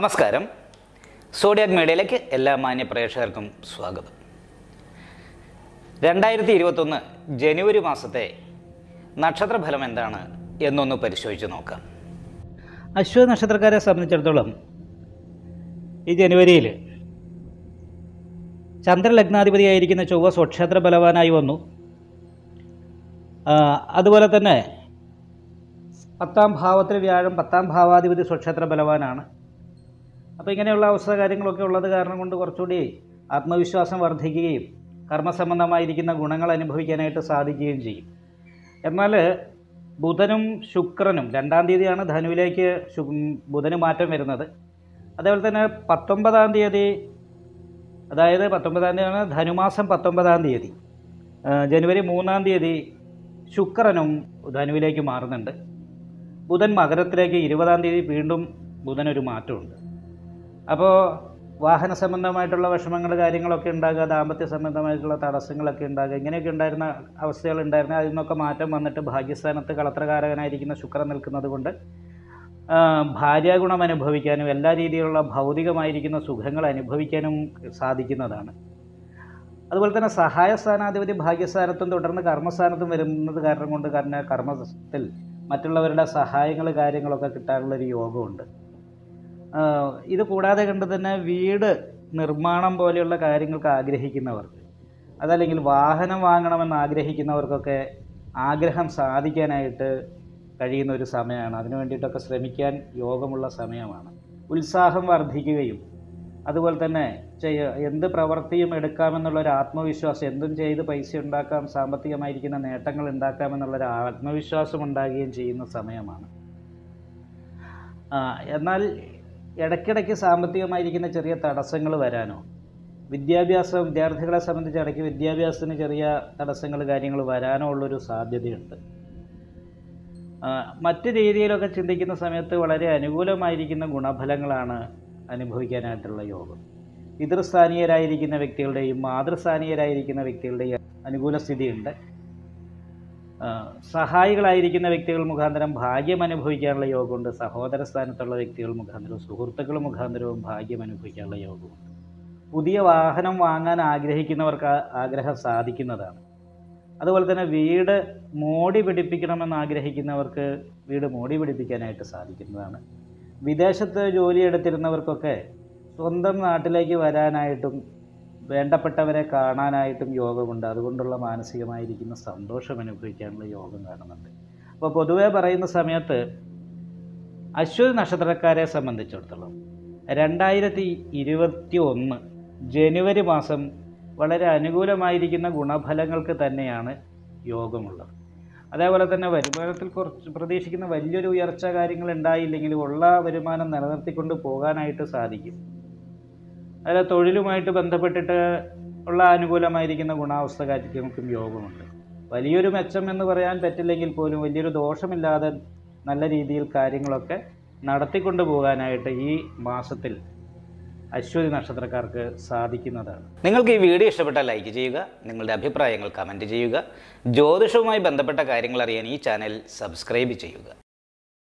നമസ്കാരം സോഡിയാക് മീഡിയയിലേക്ക് എല്ലാ മാന്യ പ്രേക്ഷകർക്കും സ്വാഗതം രണ്ടായിരത്തി ഇരുപത്തൊന്ന് ജനുവരി മാസത്തെ നക്ഷത്രഫലം എന്താണ് എന്നൊന്ന് പരിശോധിച്ച് നോക്കാം അശ്വ നക്ഷത്രക്കാരെ സംബന്ധിച്ചിടത്തോളം ഈ ജനുവരിയിൽ ചന്ദ്രലഗ്നാധിപതിയായിരിക്കുന്ന ചൊവ്വ സ്വക്ഷേത്ര ബലവാനായി വന്നു ആ, അതുപോലെ തന്നെ പത്താം ഭാവത്തിൽ വ്യാഴം പത്താം ഭാവാധിപതി സ്വക്ഷേത്ര ബലവാനാണ് അപ്പോൾ ഇങ്ങനെയുള്ള അവസ്ഥ കാര്യങ്ങളൊക്കെ ഉള്ളത് കാരണം കൊണ്ട് കുറച്ചുകൂടി ആത്മവിശ്വാസം വർദ്ധിക്കുകയും കർമ്മസംബന്ധമായിരിക്കുന്ന ഗുണങ്ങൾ അനുഭവിക്കാനായിട്ട് സാധിക്കുകയും ചെയ്യും എന്നാൽ ബുധനും ശുക്രനും രണ്ടാം തീയതിയാണ് ധനുവിലേക്ക് ശു ബുധന് മാറ്റം വരുന്നത് അതേപോലെ തന്നെ പത്തൊമ്പതാം തീയതി അതായത് പത്തൊമ്പതാം തീയതിയാണ് ധനുമാസം പത്തൊമ്പതാം തീയതി ആ, ജനുവരി മൂന്നാം തീയതി ശുക്രനും ധനുവിലേക്ക് മാറുന്നുണ്ട് ബുധൻ മകരത്തിലേക്ക് ഇരുപതാം തീയതി വീണ്ടും ബുധനൊരു മാറ്റമുണ്ട് അപ്പോൾ വാഹന സംബന്ധമായിട്ടുള്ള വിഷമങ്ങൾ കാര്യങ്ങളൊക്കെ ഉണ്ടാകുക ദാമ്പത്യ സംബന്ധമായിട്ടുള്ള തടസ്സങ്ങളൊക്കെ ഉണ്ടാകുക ഇങ്ങനെയൊക്കെ ഉണ്ടായിരുന്ന അവസ്ഥകൾ ഉണ്ടായിരുന്ന അതിൽ നിന്നൊക്കെ മാറ്റം വന്നിട്ട് ഭാഗ്യസ്ഥാനത്ത് കളത്രകാരകനായിരിക്കുന്ന ശുക്രൻ നിൽക്കുന്നത് കൊണ്ട് ആ, ഭാര്യാഗുണം അനുഭവിക്കാനും എല്ലാ രീതിയിലുള്ള ഭൗതികമായിരിക്കുന്ന സുഖങ്ങൾ അനുഭവിക്കാനും സാധിക്കുന്നതാണ് അതുപോലെ തന്നെ സഹായ സ്ഥാനാധിപതി ഭാഗ്യസ്ഥാനത്തും തുടർന്ന് കർമ്മസ്ഥാനത്തും വരുന്നത് കാരണം കൊണ്ട് കാരണം കർമ്മത്തിൽ മറ്റുള്ളവരുടെ സഹായങ്ങൾ കാര്യങ്ങളൊക്കെ കിട്ടാനുള്ളൊരു യോഗമുണ്ട് ആ, ഇത് കൂടാതെ കണ്ട് തന്നെ വീട് നിർമ്മാണം പോലെയുള്ള കാര്യങ്ങൾക്ക് ആഗ്രഹിക്കുന്നവർക്ക് അതല്ലെങ്കിൽ വാഹനം വാങ്ങണമെന്ന് ആഗ്രഹിക്കുന്നവർക്കൊക്കെ ആഗ്രഹം സാധിക്കാനായിട്ട് കഴിയുന്ന ഒരു സമയമാണ് അതിനു വേണ്ടിയിട്ടൊക്കെ ശ്രമിക്കാൻ യോഗമുള്ള സമയമാണ് ഉത്സാഹം വർദ്ധിക്കുകയും അതുപോലെ തന്നെ ചെയ്യ എന്ത് പ്രവൃത്തിയും എടുക്കാമെന്നുള്ള ഒരു ആത്മവിശ്വാസം എന്തും ചെയ്ത് പൈസ ഉണ്ടാക്കാം സാമ്പത്തികമായിരിക്കുന്ന നേട്ടങ്ങൾ ഉണ്ടാക്കാമെന്നുള്ളൊരു ആത്മവിശ്വാസം ഉണ്ടാകുകയും ചെയ്യുന്ന സമയമാണ് ആ, എന്നാൽ ഇടയ്ക്കിടയ്ക്ക് സാമ്പത്തികമായിരിക്കുന്ന ചെറിയ തടസ്സങ്ങൾ വരാനോ വിദ്യാഭ്യാസ വിദ്യാർത്ഥികളെ സംബന്ധിച്ച് ഇടയ്ക്ക് വിദ്യാഭ്യാസത്തിന് ചെറിയ തടസ്സങ്ങൾ കാര്യങ്ങൾ വരാനോ ഉള്ളൊരു സാധ്യതയുണ്ട് ആ, മറ്റ് രീതിയിലൊക്കെ ചിന്തിക്കുന്ന സമയത്ത് വളരെ അനുകൂലമായിരിക്കുന്ന ഗുണഫലങ്ങളാണ് അനുഭവിക്കാനായിട്ടുള്ള യോഗം പിതൃസ്ഥാനീയരായിരിക്കുന്ന വ്യക്തികളുടെയും മാതൃസ്ഥാനീയരായിരിക്കുന്ന വ്യക്തികളുടെയും അനുകൂല സ്ഥിതിയുണ്ട് ആ, സഹായികളായിരിക്കുന്ന വ്യക്തികൾ മുഖാന്തരം ഭാഗ്യം അനുഭവിക്കാനുള്ള യോഗമുണ്ട് സഹോദര സ്ഥാനത്തുള്ള വ്യക്തികൾ മുഖാന്തരവും സുഹൃത്തുക്കൾ മുഖാന്തരവും ഭാഗ്യം അനുഭവിക്കാനുള്ള യോഗമുണ്ട് പുതിയ വാഹനം വാങ്ങാൻ ആഗ്രഹിക്കുന്നവർക്ക് ആ ആഗ്രഹം സാധിക്കുന്നതാണ് അതുപോലെ തന്നെ വീട് മോടി പിടിപ്പിക്കണമെന്ന് ആഗ്രഹിക്കുന്നവർക്ക് വീട് മോടി പിടിപ്പിക്കാനായിട്ട് സാധിക്കുന്നതാണ് വിദേശത്ത് ജോലി എടുത്തിരുന്നവർക്കൊക്കെ സ്വന്തം നാട്ടിലേക്ക് വരാനായിട്ടും വേണ്ടപ്പെട്ടവരെ കാണാനായിട്ടും യോഗമുണ്ട് അതുകൊണ്ടുള്ള മാനസികമായിരിക്കുന്ന സന്തോഷം അനുഭവിക്കാനുള്ള യോഗം കാണുന്നുണ്ട് അപ്പോൾ പൊതുവേ പറയുന്ന സമയത്ത് അശ്വതി നക്ഷത്രക്കാരെ സംബന്ധിച്ചിടത്തോളം രണ്ടായിരത്തി ഇരുപത്തി ഒന്ന് ജനുവരി മാസം വളരെ അനുകൂലമായിരിക്കുന്ന ഗുണഫലങ്ങൾക്ക് തന്നെയാണ് യോഗമുള്ളത് അതേപോലെ തന്നെ വരുമാനത്തിൽ കുറച്ച് പ്രതീക്ഷിക്കുന്ന വലിയൊരു ഉയർച്ച കാര്യങ്ങൾ ഉണ്ടായില്ലെങ്കിലും ഉള്ള വരുമാനം നിലനിർത്തിക്കൊണ്ട് പോകാനായിട്ട് സാധിക്കും അതിൽ തൊഴിലുമായിട്ട് ബന്ധപ്പെട്ടിട്ട് ഉള്ള അനുകൂലമായിരിക്കുന്ന ഗുണാവസ്ഥ കാര്യങ്ങൾക്കും യോഗമുണ്ട് വലിയൊരു മെച്ചം എന്ന് പറയാൻ പറ്റില്ലെങ്കിൽ പോലും വലിയൊരു ദോഷമില്ലാതെ നല്ല രീതിയിൽ കാര്യങ്ങളൊക്കെ നടത്തിക്കൊണ്ടു പോകാനായിട്ട് ഈ മാസത്തിൽ അശ്വതി നക്ഷത്രക്കാർക്ക് സാധിക്കുന്നതാണ് നിങ്ങൾക്ക് ഈ വീഡിയോ ഇഷ്ടപ്പെട്ടാൽ ലൈക്ക് ചെയ്യുക നിങ്ങളുടെ അഭിപ്രായങ്ങൾ കമൻറ്റ് ചെയ്യുക ജ്യോതിഷവുമായി ബന്ധപ്പെട്ട കാര്യങ്ങൾ അറിയാൻ ഈ ചാനൽ സബ്സ്ക്രൈബ് ചെയ്യുക